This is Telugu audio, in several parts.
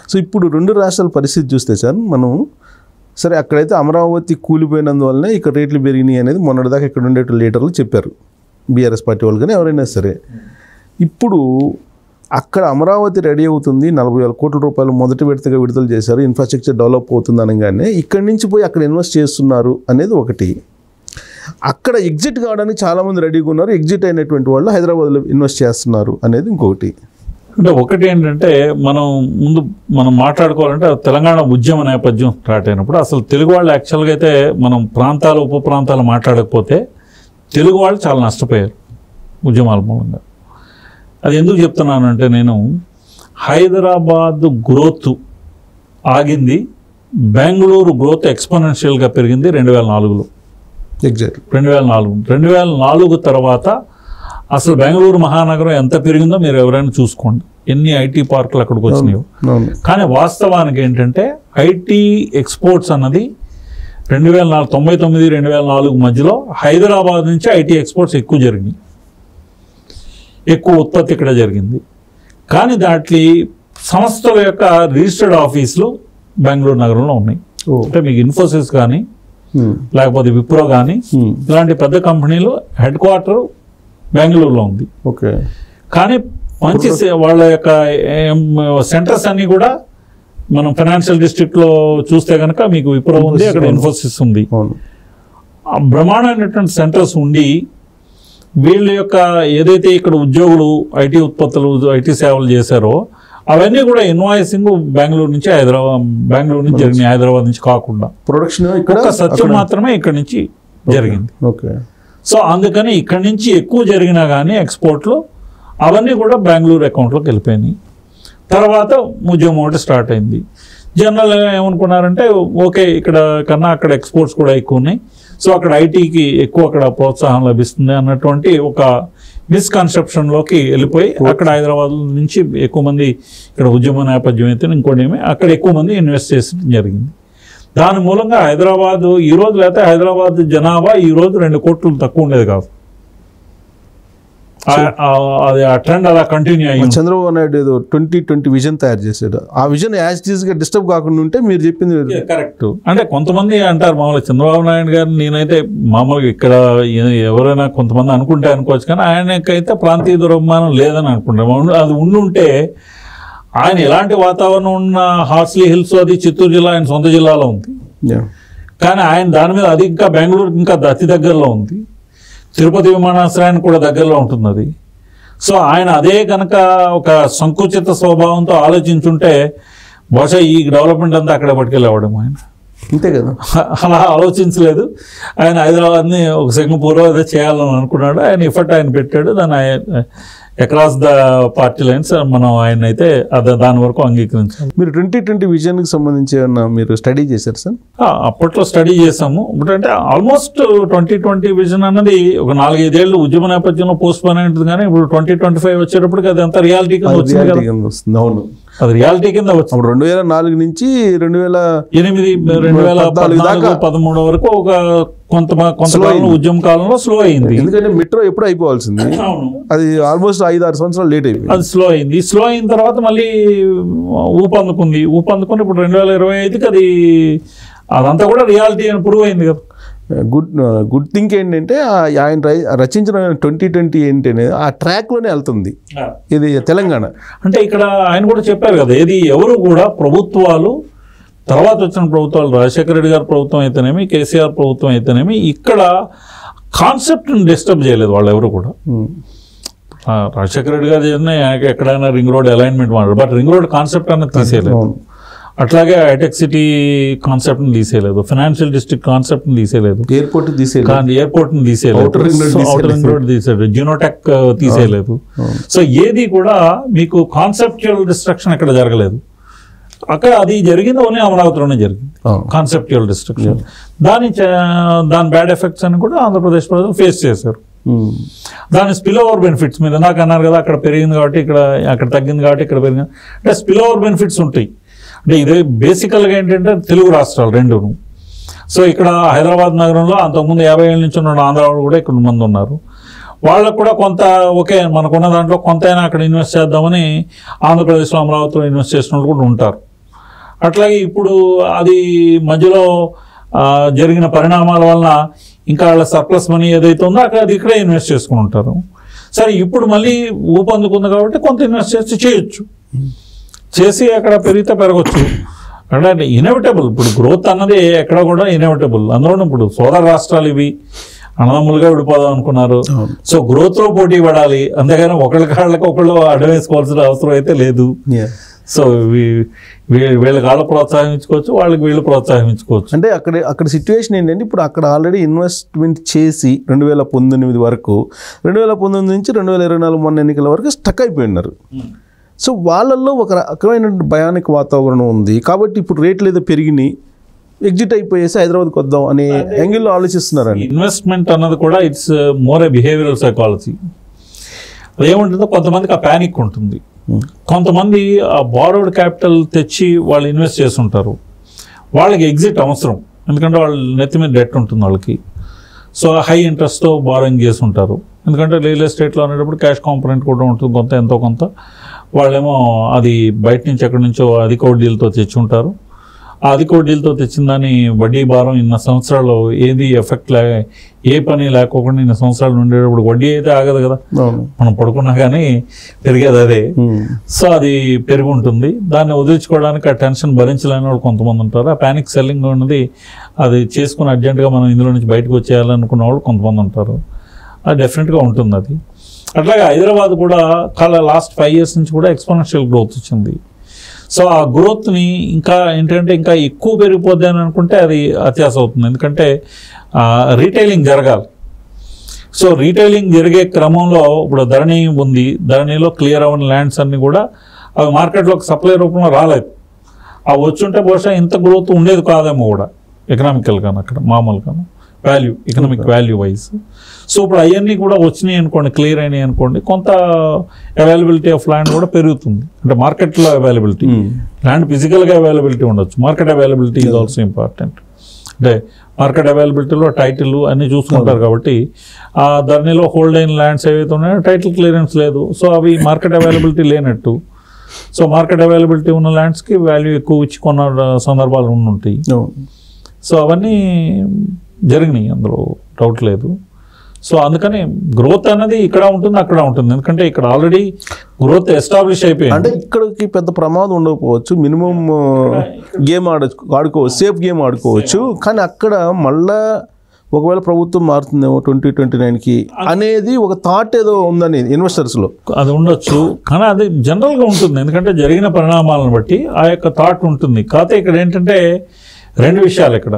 సో ఇప్పుడు రెండు రాష్ట్రాల పరిస్థితి చూస్తే సార్ మనం సరే అక్కడైతే అమరావతి కూలిపోయినందువల్లనే ఇక్కడ రేట్లు పెరిగినాయి అనేది మొన్నటిదాకా ఇక్కడ ఉండే లీటర్లు చెప్పారు బీఆర్ఎస్ పార్టీ వాళ్ళు కానీ ఎవరైనా సరే ఇప్పుడు అక్కడ అమరావతి రెడీ అవుతుంది నలభై వేల కోట్ల రూపాయలు మొదటి విడతగా విడుదల చేశారు ఇన్ఫ్రాస్ట్రక్చర్ డెవలప్ అవుతుంది అనగానే ఇక్కడి నుంచి పోయి అక్కడ ఇన్వెస్ట్ చేస్తున్నారు అనేది ఒకటి అక్కడ ఎగ్జిట్ కావడానికి చాలామంది రెడీగా ఉన్నారు ఎగ్జిట్ అయినటువంటి వాళ్ళు హైదరాబాద్లో ఇన్వెస్ట్ చేస్తున్నారు అనేది ఇంకొకటి అంటే ఒకటి ఏంటంటే మనం ముందు మనం మాట్లాడుకోవాలంటే తెలంగాణ ఉద్యమ నేపథ్యం స్టార్ట్ అయినప్పుడు అసలు తెలుగు వాళ్ళు యాక్చువల్గా అయితే మనం ప్రాంతాలు ఉప ప్రాంతాలు మాట్లాడకపోతే తెలుగు వాళ్ళు చాలా నష్టపోయారు ఉద్యమాల మూలంగా అది ఎందుకు చెప్తున్నానంటే నేను హైదరాబాద్ గ్రోత్ ఆగింది బెంగళూరు గ్రోత్ ఎక్స్పోనెన్షియల్గా పెరిగింది రెండు వేల నాలుగులో ఎగ్జాక్ట్ రెండు వేల నాలుగు రెండు వేల నాలుగు తర్వాత అసలు బెంగళూరు మహానగరం ఎంత పెరిగిందో మీరు ఎవరైనా చూసుకోండి ఎన్ని ఐటీ పార్కులు అక్కడికి వచ్చినాయో అవును కానీ వాస్తవానికి ఏంటంటే ఐటీ ఎక్స్పోర్ట్స్ అన్నది రెండు వేల నాలుగు తొంభై తొమ్మిది రెండు వేల నాలుగు మధ్యలో హైదరాబాద్ నుంచి ఐటీ ఎక్స్పోర్ట్స్ ఎక్కువ జరిగినాయి ఎక్కువ ఉత్పత్తి ఇక్కడ జరిగింది కానీ దాంట్లో సంస్థల యొక్క రిజిస్టర్డ్ ఆఫీసులు బెంగళూరు నగరంలో ఉన్నాయి ఓ అంటే మీకు ఇన్ఫోసిస్ కానీ Hmm. లేకపోతే విప్రో కానీ Hmm. ఇలాంటి పెద్ద కంపెనీలు హెడ్ క్వార్టర్ బెంగళూరులో ఉంది ఓకే కానీ మంచి సే- వాళ్ళ యొక్క సెంటర్స్ అన్ని కూడా మనం ఫైనాన్షియల్ డిస్ట్రిక్ట్ లో చూస్తే కనుక మీకు విప్రో ఉంది అక్కడ ఇన్ఫోసిస్ ఉంది అవును ఆ బ్రహ్మాండమైనటువంటి సెంటర్స్ ఉండి వీళ్ళ యొక్క ఏదైతే ఇక్కడ ఉద్యోగులు ఐటీ ఉత్పత్తులు ఐటీ సేవలు చేశారో అవన్నీ కూడా ఇన్వాయిసింగ్ బెంగళూరు నుంచి హైదరాబాద్ బెంగళూరు నుంచి జరిగినాయి హైదరాబాద్ నుంచి కాకుండా ప్రొడక్షన్ ఇక్కడ ఒక సత్యం అక్కడ- మాత్రమే ఇక్కడ నుంచి జరిగింది ఓకే సో అందుకని ఇక్కడి నుంచి ఎక్కువ జరిగినా కానీ ఎక్స్పోర్ట్లు అవన్నీ కూడా బెంగళూరు అకౌంట్లోకి వెళ్ళిపోయినాయి తర్వాత ఉద్యమం ఒకటి స్టార్ట్ అయింది జనరల్ ఏమనుకున్నారంటే ఓకే ఇక్కడ కన్నా అక్కడ ఎక్స్పోర్ట్స్ కూడా ఎక్కువ ఉన్నాయి సో అక్కడ ఐటీకి ఎక్కువ అక్కడ ప్రోత్సాహం లభిస్తుంది అన్నటువంటి ఒక మిస్కన్సెప్షన్లోకి వెళ్ళిపోయి అక్కడ హైదరాబాద్ నుంచి ఎక్కువ మంది ఇక్కడ ఉద్యమ నేపథ్యం అయితే ఇంకోటి ఏమి అక్కడ ఎక్కువ మంది ఇన్వెస్ట్ చేసడం జరిగింది దాని మూలంగా హైదరాబాద్ ఈ రోజు లేకపోతే హైదరాబాద్ జనాభా ఈ రోజు రెండు కోట్లు తక్కువ ఉండేది కాదు ఆ- ఆ- అది ఆ ట్రెండ్ అలా కంటిన్యూ అయ్యింది చంద్రబాబు నాయుడు ఏదో ట్వంటీ ట్వంటీ విజన్ తయారు చేశాడు ఆ విజన్ యాజ్ టీజ్ గా డిస్టర్బ్ కాకుండా ఉంటే మీరు చెప్పింది కరెక్ట్ అంటే కొంతమంది అంటారు మామూలుగా చంద్రబాబు నాయుడు గారు నేనైతే మామూలుగా ఇక్కడ ఎ- ఎవరైనా కొంతమంది అనుకుంటే అనుకోవచ్చు కానీ ఆయనకైతే ప్రాంతీయ దురభిమానం లేదని అనుకుంటారు మామూలుగా అది ఉండి ఉంటే ఆయన ఎలాంటి వాతావరణం ఉన్న హార్స్లీ హిల్స్ అది చిత్తూరు జిల్లా ఆయన సొంత జిల్లాలో ఉంది Yeah. కానీ ఆయన దాని మీద అది ఇంకా బెంగళూరు ఇంకా అతి దగ్గరలో ఉంది తిరుపతి విమానాశ్రయానికి కూడా దగ్గరలో ఉంటుంది అది సో ఆయన అదే కనుక ఒక సంకుచిత స్వభావంతో ఆలోచించుంటే బహుశా ఈ డెవలప్మెంట్ అంతా అక్కడ పట్టుకెళ్ళేవాడు ఆయన అంతే కదా అలా ఆలోచించలేదు ఆయన హైదరాబాద్ని ఒక సింగపూర్ అదే చేయాలని అనుకున్నాడు ఆయన ఎఫర్ట్ ఆయన పెట్టాడు దాన్ని అక్రాస్ ద పార్టీ లైన్స్ మనం ఆయన అయితే అద దాని వరకు అంగీకరించాలి మీరు ట్వంటీ ట్వంటీ విజన్ కి సంబంధించి ఏమన్నా మీరు స్టడీ చేశారు సార్ ఆ, అప్పట్లో స్టడీ చేసాము అంటే ఆల్మోస్ట్ ట్వంటీ ట్వంటీ విజన్ అన్నది ఒక నాలుగైదేళ్ళు ఉద్యమ నేపథ్యంలో పోస్ట్ పోన్ అయింది కానీ ఇప్పుడు ట్వంటీ ట్వంటీ ఫైవ్ వచ్చేటప్పటికి అది అంత రియాలిటీ కింద వచ్చింది రియాలిటీ కదా కింద వస్తుంది అవును అది రియాలిటీ కింద వచ్చింది అప్పుడు రెండు వేల నాలుగు నుంచి రెండు వేల ఎనిమిది రెండు వేల పద్నాలుగు పద్నాలుగు దాకా. పదమూడు వరకు ఒక కొంత కొంతకాలంలో ఉద్యమ కాలంలో స్లో అయింది ఎందుకంటే మెట్రో ఎప్పుడు అయిపోవాల్సింది అవును అది ఆల్మోస్ట్ ఐదు ఆరు సంవత్సరాలు లేట్ అయిపోయింది అది స్లో అయింది స్లో అయిన తర్వాత మళ్ళీ ఊపందుకుంది ఊపందుకుని ఇప్పుడు రెండు వేల ఇరవై ఐదుకి అది అదంతా కూడా రియాలిటీ అని ప్రూవ్ అయింది కదా గుడ్ గుడ్ థింగ్ ఏంటంటే ఆ- ఆయన రై- రచించిన ట్వంటీ ట్వంటీ ఏంటి అనేది ఆ ట్రాక్లోనే వెళ్తుంది ఇది తెలంగాణ అంటే ఇక్కడ ఆయన కూడా చెప్పారు కదా ఏది ఎవరు కూడా ప్రభుత్వాలు తర్వాత వచ్చిన ప్రభుత్వాలు రాజశేఖర రెడ్డి గారి ప్రభుత్వం అయితేనేమి కేసీఆర్ ప్రభుత్వం అయితేనేమి ఇక్కడ కాన్సెప్ట్ని డిస్టర్బ్ చేయలేదు వాళ్ళు ఎవరు కూడా ఉమ్. ఆ, రాజశేఖర రెడ్డి గారు చేసిన ఎక్కడైనా రింగ్ రోడ్ అలైన్మెంట్ మాట్లాడు బట్ రింగ్ రోడ్ కాన్సెప్ట్ అన్నది తీసేయలేదు అవును. అట్లాగే హైటెక్ సిటీ కాన్సెప్ట్ని తీసేయలేదు ఫైనాన్షియల్ డిస్ట్రిక్ట్ కాన్సెప్ట్ని తీసేయలేదు ఎయిర్పోర్ట్ తీసేది కానీ ఎయిర్పోర్ట్ ని తీసేయలేదు Outer ring road so outer తీసేయలేదు. ring road తీసేయలేదు జినోటెక్ తీసేయలేదు అవును. సో ఏది కూడా మీకు కాన్సెప్చువల్ డిస్ట్రక్షన్ ఇక్కడ జరగలేదు అక్కడ అది జరిగింది ఓన్లీ అమరావతిలోనే జరిగింది అవును. కాన్సెప్చువల్ డిస్ట్రక్షన్ దాని చ- దాని బ్యాడ్ ఎఫెక్ట్స్ అని కూడా ఆంధ్రప్రదేశ్ ప్రజలు ఫేస్ చేశారు ఉమ్. దాని స్పిల్ ఓవర్ బెనిఫిట్స్ మీద నాకు అన్నారు కదా అక్కడ పెరిగింది కాబట్టి ఇక్కడ అక్కడ తగ్గింది కాబట్టి ఇక్కడ పెరిగింది అంటే స్పిల్ ఓవర్ బెనిఫిట్స్ ఉంటాయి అంటే ఇదే బేసికల్గా ఏంటంటే తెలుగు రాష్ట్రాలు రెండును సో ఇక్కడ హైదరాబాద్ నగరంలో అంతకుముందు యాభై ఏళ్ళ నుంచి ఉన్న ఆంధ్ర వాళ్ళు కూడా ఇక్కడ మంది ఉన్నారు వాళ్ళకు కూడా కొంత ఓకే మనకున్న దాంట్లో కొంతైనా అక్కడ ఇన్వెస్ట్ చేద్దామని ఆంధ్రప్రదేశ్లో అమరావతిలో ఇన్వెస్ట్ చేసిన వాళ్ళు కూడా ఉంటారు అట్లాగే ఇప్పుడు అది మధ్యలో ఆ, జరిగిన పరిణామాల వలన ఇంకా వాళ్ళ సర్ప్లస్ మనీ ఏదైతే ఉందో అక్కడ అది ఇక్కడే ఇన్వెస్ట్ చేసుకుని ఉంటారు సరే ఇప్పుడు మళ్ళీ ఊపందుకుంది కాబట్టి కొంత ఇన్వెస్ట్ చేసి చేయొచ్చు చేసి అక్కడ పెరిగితే పెరగచ్చు అంటే ఇన్ఎవిటబుల్ ఇప్పుడు గ్రోత్ అన్నది ఎక్కడ కూడా ఇన్ఎవిటబుల్ అందులో ఇప్పుడు సోదర రాష్ట్రాలు ఇవి అన్నదమ్ములుగా విడిపోదాం అనుకున్నారు అవును. సో గ్రోత్ లో పోటీ పడాలి అంతేగాని ఒకళ్ళ కాళ్ళకి ఒకళ్ళు అడ్డవేసుకోవాల్సిన అవసరం అయితే లేదు Yeah. సో వీ- వీ- వీళ్ళకి వాళ్ళు ప్రోత్సహించుకోవచ్చు వాళ్ళకి వీళ్ళు ప్రోత్సహించుకోవచ్చు అంటే అక్కడ అక్కడ సిచ్యువేషన్ ఏంటంటే ఇప్పుడు అక్కడ ఆల్రెడీ ఇన్వెస్ట్మెంట్ చేసి రెండు వేల పంతొమ్మిది వరకు రెండు వేల పంతొమ్మిది నుంచి రెండు వేల ఇరవై నాలుగు మొన్న ఎన్నికల వరకు స్టక్ అయిపోయి ఉన్నారు సో వాళ్ళల్లో ఒక రకమైన భయానిక వాతావరణం ఉంది కాబట్టి ఇప్పుడు రేట్లు ఏదో పెరిగినాయి ఎగ్జిట్ అయిపోయేసి హైదరాబాద్కి వద్దాం అనే యాంగిల్లో ఆలోచిస్తున్నారండి ఇన్వెస్ట్మెంట్ అన్నది కూడా it's more a behavioural psychology అదేముంటుందో కొంతమందికి ఆ ప్యానిక్ ఉంటుంది కొంతమంది ఆ బారోడ్ క్యాపిటల్ తెచ్చి వాళ్ళు ఇన్వెస్ట్ చేస్తుంటారు వాళ్ళకి ఎగ్జిట్ అవసరం ఎందుకంటే వాళ్ళ నెత్తి మీద డెట్ ఉంటుంది వాళ్ళకి సో హై ఇంట్రెస్ట్తో బారోయింగ్ చేసి ఉంటారు ఎందుకంటే రియల్ ఎస్టేట్లో అనేటప్పుడు క్యాష్ కాంపనెంట్ కూడా ఉంటుంది కొంత ఎంతో కొంత వాళ్ళేమో అది బయట నుంచి ఎక్కడి నుంచో అధిక వడ్డీలతో తెచ్చి ఉంటారు ఆ అధిక వడ్డీలతో తెచ్చిన దాని వడ్డీ భారం ఇన్న సంవత్సరాలు ఏది ఎఫెక్ట్ లే ఏ పని లేకోకుండా ఇన్ని సంవత్సరాలు ఉండేటప్పుడు వడ్డీ అయితే ఆగదు కదా అవును మనం పడుకున్నా కానీ పెరిగేది అదే ఉమ్. సో అది పెరిగి ఉంటుంది దాన్ని వదిలించుకోవడానికి ఆ టెన్షన్ భరించలేని వాళ్ళు కొంతమంది ఉంటారు ఆ ప్యానిక్ సెల్లింగ్ ఉన్నది అది చేసుకుని అర్జెంటుగా మనం ఇందులో నుంచి బయటకు వచ్చేయాలనుకున్న వాళ్ళు కొంతమంది ఉంటారు అది డెఫినెట్గా ఉంటుంది అది అట్లాగే హైదరాబాద్ కూడా చాలా లాస్ట్ ఫైవ్ ఇయర్స్ నుంచి కూడా ఎక్స్పోనెన్షియల్ గ్రోత్ వచ్చింది సో ఆ గ్రోత్ని ఇంకా ఏంటంటే ఇంకా ఎక్కువ పెరిగిపోద్ది అని అనుకుంటే అది అత్యాస అవుతుంది ఎందుకంటే రీటైలింగ్ జరగాలి సో రీటైలింగ్ జరిగే క్రమంలో ఇప్పుడు ధరణి ఉంది ధరణిలో క్లియర్ అవ్వని ల్యాండ్స్ అన్ని కూడా అవి మార్కెట్లోకి సప్లై రూపంలో రాలేదు అవి వచ్చుంటే బహుశా ఇంత గ్రోత్ ఉండేది కాదేమో కూడా ఎకనామికల్ గాను అక్కడ మామూలుగా value economic value wise so ఇప్పుడు అవన్నీ కూడా వచ్చినాయి అనుకోండి క్లియర్ అయినాయి అనుకోండి కొంత అవైలబిలిటీ ఆఫ్ ల్యాండ్ కూడా పెరుగుతుంది అంటే మార్కెట్లో అవైలబిలిటీ ఉమ్. ల్యాండ్ ఫిజికల్గా అవైలబిలిటీ ఉండొచ్చు market availability is also important అంటే మార్కెట్ అవైలబిలిటీలో టైటిల్ అన్ని చూసుకుంటారు కాబట్టి ఆ ధరణిలో హోల్డ్ అయిన ల్యాండ్స్ ఏవైతే ఉన్నాయో టైటిల్ క్లియరెన్స్ లేదు సో అవి మార్కెట్ అవైలబిలిటీ లేనట్టు సో మార్కెట్ అవైలబిలిటీ ఉన్న ల్యాండ్స్కి వాల్యూ ఎక్కువ ఇచ్చి కొన్న సందర్భాలు ఉంటాయి అవును సో అవన్నీ జరిగినాయి అందులో డౌట్ లేదు సో అందుకని గ్రోత్ అనేది ఇక్కడ ఉంటుంది అక్కడ ఉంటుంది ఎందుకంటే ఇక్కడ ఆల్రెడీ గ్రోత్ ఎస్టాబ్లిష్ అయిపోయింది అంటే ఇక్కడికి పెద్ద ప్రమాదం ఉండకపోవచ్చు మినిమం గేమ్ ఆడ ఆడుకోవచ్చు సేఫ్ గేమ్ ఆడుకోవచ్చు కానీ అక్కడ మళ్ళా ఒకవేళ ప్రభుత్వం మారుతుందేమో ట్వంటీ ట్వంటీ నైన్కి అనేది ఒక థాట్ ఏదో ఉందని ఇన్వెస్టర్స్లో అది ఉండొచ్చు కానీ అది జనరల్గా ఉంటుంది ఎందుకంటే జరిగిన పరిణామాలను బట్టి ఆ యొక్క థాట్ ఉంటుంది కాకపోతే ఇక్కడ ఏంటంటే రెండు విషయాలు ఇక్కడ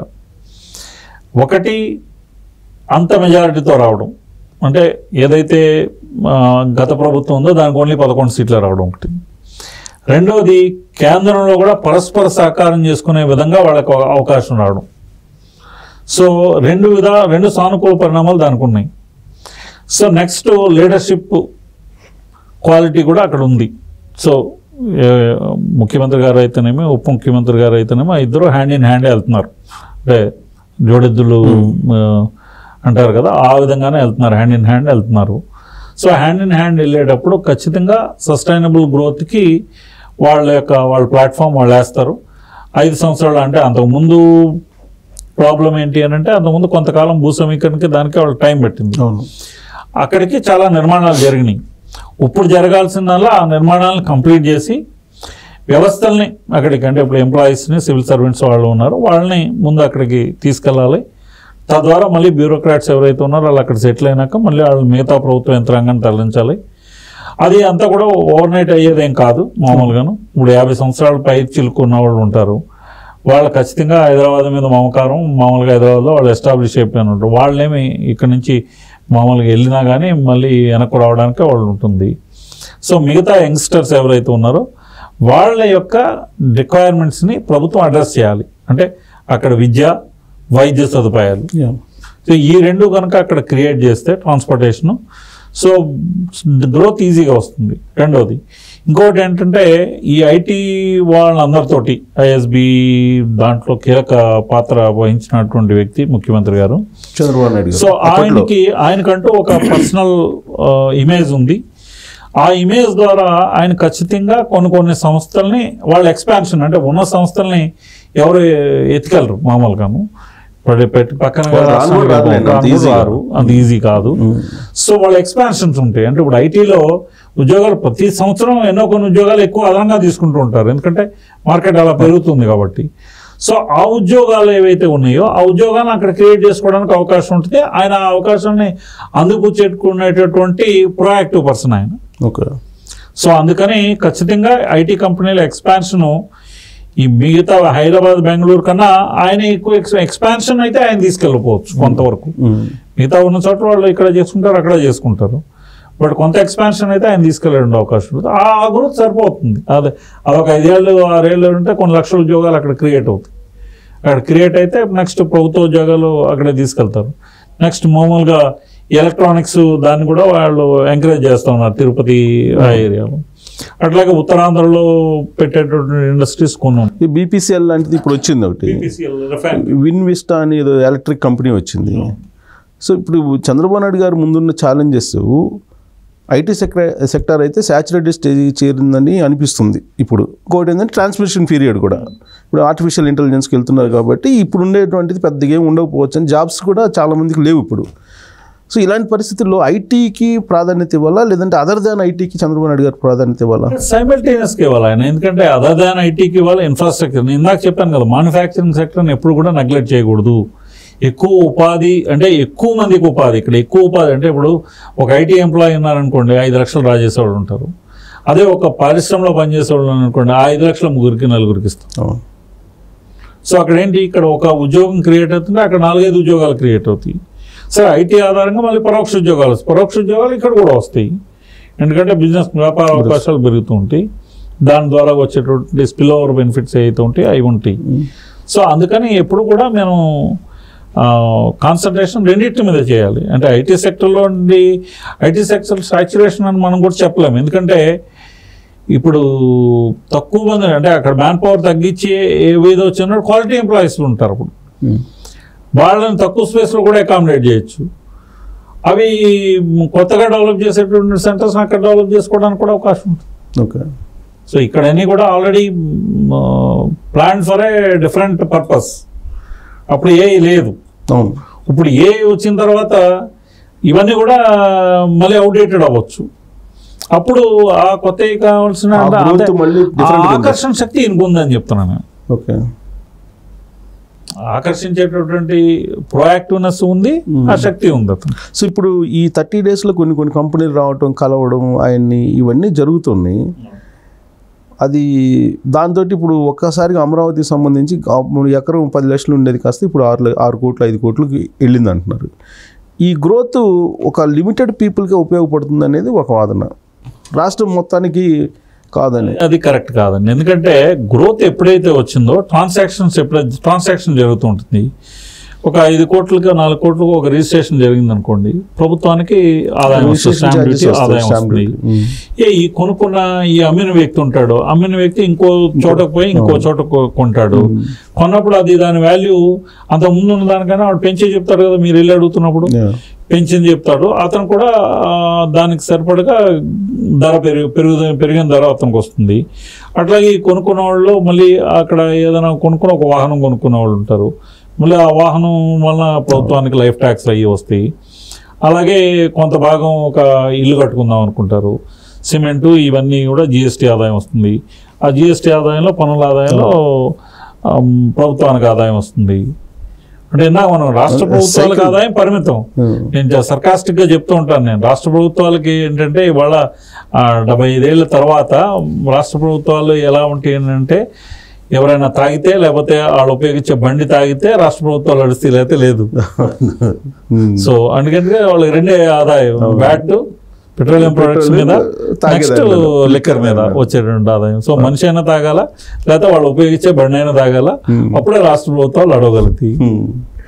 ఒకటి అంత మెజారిటీతో రావడం అంటే ఏదైతే ఆ, గత ప్రభుత్వం ఉందో దానికి ఓన్లీ పదకొండు సీట్లు రావడం ఒకటి రెండవది కేంద్రంలో కూడా పరస్పర సహకారం చేసుకునే విధంగా వాళ్ళకి ఒక అవకాశం రావడం సో రెండు విధ రెండు సానుకూల పరిణామాలు దానికి ఉన్నాయి సో నెక్స్ట్ లీడర్షిప్ క్వాలిటీ కూడా అక్కడ ఉంది సో ఏ, ముఖ్యమంత్రి గారు అయితేనేమి ఉప ముఖ్యమంత్రి గారు అయితేనేమి ఆ ఇద్దరు హ్యాండ్ ఇన్ హ్యాండ్ వెళ్తున్నారు అంటే జోడెద్దులు ఆ, అంటారు కదా ఆ విధంగానే వెళ్తున్నారు హ్యాండ్ ఇన్ హ్యాండ్ వెళ్తున్నారు సో హ్యాండ్ ఇన్ హ్యాండ్ వెళ్ళేటప్పుడు ఖచ్చితంగా సస్టైనబుల్ గ్రోత్కి వాళ్ళ యొక్క వాళ్ళ ప్లాట్ఫామ్ వాళ్ళు వేస్తారు ఐదు సంవత్సరాలు అంటే అంతకుముందు ప్రాబ్లం ఏంటి అని అంటే అంతకుముందు కొంతకాలం భూ సమీకరణకి దానికి వాళ్ళు టైం పట్టింది అవును అక్కడికి చాలా నిర్మాణాలు జరిగినాయి ఇప్పుడు జరగాల్సిందల్లా ఆ నిర్మాణాలను కంప్లీట్ చేసి వ్యవస్థల్ని అక్కడికి అంటే ఇప్పుడు ఎంప్లాయీస్ని సివిల్ సర్వెంట్స్ వాళ్ళు ఉన్నారు వాళ్ళని ముందు అక్కడికి తీసుకెళ్ళాలి తద్వారా మళ్ళీ బ్యూరోక్రాట్స్ ఎవరైతే ఉన్నారో వాళ్ళు అక్కడ సెటిల్ అయినాక మళ్ళీ వాళ్ళు మిగతా ప్రభుత్వ యంత్రాంగాన్ని తరలించాలి అది అంతా కూడా ఓవర్ నైట్ అయ్యేదేం కాదు మామూలుగాను ఇప్పుడు యాభై సంవత్సరాలు పై చిలుకున్న వాళ్ళు ఉంటారు వాళ్ళు ఖచ్చితంగా హైదరాబాద్ మీద మమకారం మామూలుగా హైదరాబాద్లో వాళ్ళు ఎస్టాబ్లిష్ అయిపోయిన ఉంటారు వాళ్ళేమి ఇక్కడ నుంచి మామూలుగా వెళ్ళినా కానీ మళ్ళీ వెనక్కు రావడానికి వాళ్ళు ఉంటుంది సో మిగతా యంగ్స్టర్స్ ఎవరైతే ఉన్నారో వాళ్ళ యొక్క రిక్వైర్మెంట్స్ని ప్రభుత్వం అడ్రస్ చేయాలి అంటే అక్కడ విద్య వైద్య సదుపాయాలు Yeah. సో ఈ రెండు కనుక అక్కడ క్రియేట్ చేస్తే ట్రాన్స్పోర్టేషను సో గ్రోత్ ఈజీగా వస్తుంది రెండోది ఇంకోటి ఏంటంటే ఈ ఐటీ వాళ్ళందరితోటి ఐఎస్బి దాంట్లో కీలక పాత్ర వహించినటువంటి వ్యక్తి ముఖ్యమంత్రి గారు చంద్రబాబు నాయుడు గారు సో అప్పట్లో. ఆయనకి ఆయనకంటూ ఒక పర్సనల్ ఇమేజ్ ఉంది ఆ ఇమేజ్ ద్వారా ఆయన ఖచ్చితంగా కొన్ని కొన్ని సంస్థల్ని వాళ్ళ ఎక్స్పాన్షన్ అంటే ఉన్న సంస్థల్ని ఎవరు ఎత్తుకెళ్ళరు మామూలుగాను ఇప్పుడు పెట్టి పక్కన వాళ్ళు రాను రాష్ట్రానికి కూడా రాదులేండి, అంత రాను కూడా easy రారు అంత ఈజీ కాదు సో వాళ్ళ ఎక్స్పాన్షన్స్ ఉంటాయి అంటే ఇప్పుడు ఐటీలో ఉద్యోగాలు ప్రతి సంవత్సరం ఎన్నో కొన్ని ఉద్యోగాలు ఎక్కువ అదనంగా తీసుకుంటూ ఉంటారు ఎందుకంటే మార్కెట్ అలా పెరుగుతుంది కాబట్టి సో ఆ ఉద్యోగాలు ఏవైతే ఉన్నాయో ఆ ఉద్యోగాలను అక్కడ క్రియేట్ చేసుకోవడానికి అవకాశం ఉంటుంది ఆయన ఆ అవకాశాన్ని అందిపుచ్చేట్టుకునేటటువంటి ప్రొయాక్టివ్ పర్సన్ ఆయన ఓకే సో అందుకని ఖచ్చితంగా ఐటీ కంపెనీల ఎక్స్పాన్షన్ ఈ మిగతా హైదరాబాద్ బెంగళూరు కన్నా ఆయన ఎక్కువ ఎక్స్పాన్షన్ అయితే ఆయన తీసుకెళ్ళిపోవచ్చు కొంతవరకు మిగతా ఉన్న చోట్ల వాళ్ళు ఇక్కడ చేసుకుంటారు అక్కడ చేసుకుంటారు బట్ కొంత ఎక్స్పాన్షన్ అయితే ఆయన తీసుకెళ్ళే అవకాశం ఉంటుంది ఆ ఆ గ్రోత్ సరిపోతుంది అదే అదొక ఐదేళ్ళు ఆరేళ్ళు ఉంటే కొన్ని లక్షల ఉద్యోగాలు అక్కడ క్రియేట్ అవుతాయి అక్కడ క్రియేట్ అయితే నెక్స్ట్ ప్రభుత్వ ఉద్యోగాలు అక్కడే తీసుకెళ్తారు నెక్స్ట్ మామూలుగా ఎలక్ట్రానిక్స్ దాన్ని కూడా వాళ్ళు ఎంకరేజ్ చేస్తూ ఉన్నారు తిరుపతి ఆ ఏరియాలో అట్లాగే ఉత్తరాంధ్రలో పెట్టేటువంటి ఇండస్ట్రీస్ కొన్ని ఉన్నాయి. ఈ బీపీసీఎల్ లాంటిది ఇప్పుడు వచ్చింది ఒకటి విన్ విస్టా అని ఏదో ఎలక్ట్రిక్ కంపెనీ వచ్చింది సో ఇప్పుడు చంద్రబాబు నాయుడు గారు ముందున్న ఛాలెంజెస్ ఐటీ సెక్టర్ సెక్టర్ అయితే సాచురేటెడ్ స్టేజ్ చేరిందని అనిపిస్తుంది ఇప్పుడు ఇంకోటి ఏంటంటే ట్రాన్స్మిషన్ పీరియడ్ కూడా ఇప్పుడు ఆర్టిఫిషియల్ ఇంటెలిజెన్స్కి వెళ్తున్నారు కాబట్టి ఇప్పుడు ఉండేటువంటిది పెద్దగా ఏమి ఉండకపోవచ్చు అని జాబ్స్ కూడా చాలా మందికి లేవు ఇప్పుడు సో ఇలాంటి పరిస్థితుల్లో ఐటీకి ప్రాధాన్యత ఇవ్వాలా లేదంటే అదర్ దాన్ ఐటీకి చంద్రబాబు నాయుడు గారికి ప్రాధాన్యత ఇవ్వాలా సైమల్టేనియస్ కి ఇవ్వాలి ఆయన ఎందుకంటే అదర్ దాన్ ఐటీకి ఇవ్వాలి ఇన్ఫ్రాస్ట్రక్చర్ నేను ఇందాక చెప్పాను కదా మ్యానుఫ్యాక్చరింగ్ సెక్టర్ని ఎప్పుడు కూడా నెగ్లెక్ట్ చేయకూడదు ఎక్కువ ఉపాధి అంటే ఎక్కువ మందికి ఉపాధి ఇక్కడ ఎక్కువ ఉపాధి అంటే ఇప్పుడు ఒక ఐటీ ఎంప్లాయీ ఉన్నారనుకోండి ఐదు లక్షలు రా చేసేవాళ్ళు ఉంటారు అదే ఒక పరిశ్రమలో పనిచేసేవాళ్ళు అనుకోండి ఆ ఐదు లక్షల ముగ్గురికి నలుగురికి ఇస్తాం అవును. సో అక్కడ ఏంటి ఇక్కడ ఒక ఉద్యోగం క్రియేట్ అవుతుంటే అక్కడ నాలుగైదు ఉద్యోగాలు క్రియేట్ అవుతాయి సరే ఐటీ ఆధారంగా మళ్ళీ పరోక్ష ఉద్యోగాలు వస్తాయి పరోక్ష ఉద్యోగాలు ఇక్కడ కూడా వస్తాయి ఎందుకంటే బిజినెస్ వ్యాపార అవకాశాలు పెరుగుతూ ఉంటాయి దాని ద్వారా వచ్చేటువంటి స్పిల్ ఓవర్ బెనిఫిట్స్ ఏవైతే ఉంటాయి అవి ఉంటాయి సో అందుకని ఎప్పుడు కూడా మేము కాన్సన్ట్రేషన్ రెండింటి మీద చేయాలి అంటే ఐటీ సెక్టర్లో ఉండి ఐటీ సెక్టర్ సాచురేషన్ అని మనం కూడా చెప్పలేము ఎందుకంటే ఇప్పుడు తక్కువ మంది అంటే అక్కడ మ్యాన్ పవర్ తగ్గించి ఏవేదో వచ్చిన క్వాలిటీ ఎంప్లాయీస్ ఉంటారు అప్పుడు ఉమ్. వాళ్ళని తక్కువ స్పేస్లో కూడా అకామిడేట్ చేయొచ్చు అవి కొత్తగా డెవలప్ చేసేటువంటి సెంటర్స్ అక్కడ డెవలప్ చేసుకోవడానికి కూడా అవకాశం ఉంటుంది ఓకే సో ఇక్కడ అన్నీ కూడా already plan for a different purpose అప్పుడు ఏ లేదు అవును ఇప్పుడు ఏ వచ్చిన తర్వాత ఇవన్నీ కూడా మళ్ళీ అవుడేటెడ్ అవ్వచ్చు అప్పుడు ఆ కొత్తవి కావాల్సిన ఆ growth అంటే మళ్ళీ ఆ different గా ఉంది. ఆకర్షణ శక్తి ఈయనకు ఉందని చెప్తున్నాను నేను. ఓకే ఆకర్షించేటటువంటి ప్రొయాక్టివ్నెస్ ఉంది ఆ శక్తి ఉంది అతను సో ఇప్పుడు ఈ థర్టీ డేస్లో కొన్ని కొన్ని కంపెనీలు రావటం కలవడం ఆయన్ని ఇవన్నీ జరుగుతున్నాయి అది దాంతో ఇప్పుడు ఒక్కసారిగా అమరావతికి సంబంధించి గా- మూడు ఎకరం పది లక్షలు ఉండేది కాస్త ఇప్పుడు ఆరు ల- ఆరు కోట్లు ఐదు కోట్లకి వెళ్ళింది అంటున్నారు ఈ గ్రోత్ ఒక లిమిటెడ్ పీపుల్కే ఉపయోగపడుతుంది అనేది ఒక వాదన రాష్ట్రం మొత్తానికి కాదని అది కరెక్ట్ కాదండి ఎందుకంటే గ్రోత్ ఎప్పుడైతే వచ్చిందో ట్రాన్సాక్షన్స్ ఎప్పుడైతే ట్రాన్సాక్షన్ జరుగుతూ ఉంటుంది ఒక ఐదు కోట్లకి నాలుగు కోట్లకు ఒక రిజిస్ట్రేషన్ జరిగింది అనుకోండి ప్రభుత్వానికి ఆదాయం వస్తుంది Registration స్టాంప్ charges డ్యూటీ వస్తాయి, ఆదాయం stamp వస్తుంది duty. ఉమ్. ఏ ఈ కొనుక్కున్న ఈ అమ్మిన వ్యక్తి ఉంటాడు అమ్మిన వ్యక్తి ఇంకో చోటకు పోయి ఇంకో చోట కొ- కొంటాడు కొన్నప్పుడు అది దాని వాల్యూ అంత ముందు ఉన్న దానికన్నా వాడు పెంచే చెప్తాడు కదా మీరు వెళ్ళి అడుగుతున్నప్పుడు Yeah. పెంచింది చెప్తాడు అతను కూడా ఆ, దానికి సరిపడగా ధర పెరుగు పెరుగు పెరిగిన ధర అతనికి వస్తుంది అట్లాగే ఈ కొనుక్కున్న వాళ్ళు మళ్ళీ అక్కడ ఏదైనా కొనుక్కున్న ఒక వాహనం కొనుక్కున్న వాళ్ళు ఉంటారు మళ్ళీ ఆ వాహనం వలన ప్రభుత్వానికి లైఫ్ ట్యాక్స్ అయ్యి వస్తాయి అలాగే కొంత భాగం ఒక ఇల్లు కట్టుకుందాం అనుకుంటారు సిమెంటు ఇవన్నీ కూడా జిఎస్టీ ఆదాయం వస్తుంది ఆ జిఎస్టీ ఆదాయంలో పన్నుల ఆదాయంలో ఆమ్, ప్రభుత్వానికి ఆదాయం వస్తుంది అంటే ఇందాక మనం రాష్ట్ర ప్రభుత్వాలకు Cycle. ఆదాయం పరిమితం Hmm. నేను సర్కాస్టిక్ గా చెప్తూ ఉంటాను నేను రాష్ట్ర ప్రభుత్వాలకి ఏంటంటే ఇవాళ ఆ, డెబ్బై ఐదేళ్ల తర్వాత రాష్ట్ర ప్రభుత్వాలు ఎలా ఉంటాయి అంటే ఎవరైనా తాగితే లేకపోతే వాళ్ళు ఉపయోగించే బండి తాగితే రాష్ట్ర ప్రభుత్వాలు నడిస్తే లేకపోతే లేదు ఉమ్. సో అందుకంటే వాళ్ళకి రెండే ఆదాయం వ్యాట్ పెట్రోలియం ప్రొడక్ట్స్ మీద తాగేదాని నెక్స్ట్ మీద. లిక్కర్ మీద వచ్చేటువంటి ఆదాయం సో మనిషి అయినా తాగాల లేకపోతే వాళ్ళు ఉపయోగించే బండి అయినా తాగాల Hmm. అప్పుడే రాష్ట్ర ప్రభుత్వాలు అడగలుగుతాయి ఉమ్.